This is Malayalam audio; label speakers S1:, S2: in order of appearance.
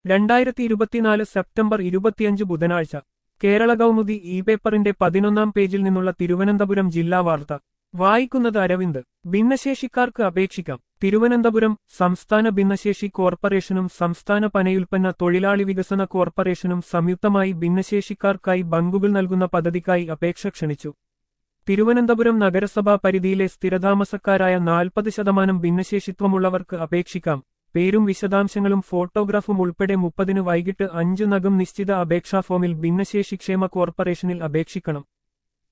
S1: രണ്ടായിരത്തി ഇരുപത്തിനാല് സെപ്റ്റംബർ ഇരുപത്തിയഞ്ച് ബുധനാഴ്ച കേരള കൗമുദി ഇ പേപ്പറിന്റെ പതിനൊന്നാം പേജിൽ നിന്നുള്ള തിരുവനന്തപുരം ജില്ലാ വാർത്ത വായിക്കുന്നത് അരവിന്ദ് ഭിന്നശേഷിക്കാർക്ക് അപേക്ഷിക്കാം തിരുവനന്തപുരം സംസ്ഥാന ഭിന്നശേഷി കോർപ്പറേഷനും സംസ്ഥാന പനയുൽപ്പന്ന തൊഴിലാളി വികസന കോർപ്പറേഷനും സംയുക്തമായി ഭിന്നശേഷിക്കാർക്കായി ബങ്കുകൾ നൽകുന്ന പദ്ധതിക്കായി അപേക്ഷ ക്ഷണിച്ചു തിരുവനന്തപുരം നഗരസഭാ പരിധിയിലെ സ്ഥിരതാമസക്കാരായ നാൽപ്പത് ശതമാനം ഭിന്നശേഷിത്വമുള്ളവർക്ക് അപേക്ഷിക്കാം പേരും വിശദാംശങ്ങളും ഫോട്ടോഗ്രാഫും ഉൾപ്പെടെ മുപ്പതിന് വൈകിട്ട് അഞ്ച് നഗം നിശ്ചിത അപേക്ഷാ ഫോമിൽ ഭിന്നശേഷി ക്ഷേമ കോർപ്പറേഷനിൽ അപേക്ഷിക്കണം